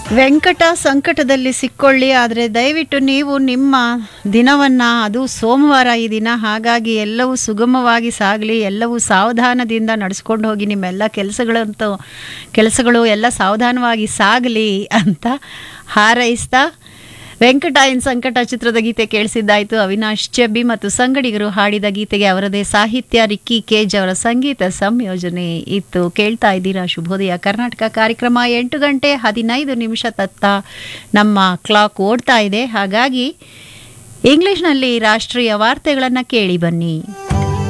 ವೆಂಕಟ ಸಂಕಟದಲ್ಲಿ ಸಿಕ್ಕೊಳ್ಳಿ ಆದರೆ ದಯವಿಟ್ಟು ನೀವು ನಿಮ್ಮ ದಿನವನ್ನು ಅದು ಸೋಮವಾರ ಈ ದಿನ ಹಾಗಾಗಿ ಎಲ್ಲವೂ ಸುಗಮವಾಗಿ ಸಾಗಲಿ ಎಲ್ಲವೂ ಸಾವಧಾನದಿಂದ ನಡೆಸ್ಕೊಂಡು ಹೋಗಿ ನಿಮ್ಮೆಲ್ಲ ಕೆಲಸಗಳಂತೂ ಕೆಲಸಗಳು ಎಲ್ಲ ಸಾವಧಾನವಾಗಿ ಸಾಗಲಿ ಅಂತ ಹಾರೈಸ್ತಾ ವೆಂಕಟ ಇನ್ ಸಂಕಟ ಚಿತ್ರದ ಗೀತೆ ಕೇಳಿಸಿದ್ದಾಯಿತು ಅವಿನಾಶ್ ಚೆಬ್ಬಿ ಮತ್ತು ಸಂಗಡಿಗರು ಹಾಡಿದ ಗೀತೆಗೆ ಅವರದೇ ಸಾಹಿತ್ಯ ರಿಕ್ಕಿ ಕೇಜ್ ಅವರ ಸಂಗೀತ ಸಂಯೋಜನೆ ಇತ್ತು ಕೇಳ್ತಾ ಇದ್ದೀರಾ ಶುಭೋದಯ ಕರ್ನಾಟಕ ಕಾರ್ಯಕ್ರಮ ಎಂಟು ಗಂಟೆ ಹದಿನೈದು ನಿಮಿಷ ತತ್ತ ನಮ್ಮ ಕ್ಲಾಕ್ ಓಡ್ತಾ ಇದೆ ಹಾಗಾಗಿ ಇಂಗ್ಲಿಷ್ನಲ್ಲಿ ರಾಷ್ಟ್ರೀಯ ವಾರ್ತೆಗಳನ್ನು ಕೇಳಿ ಬನ್ನಿ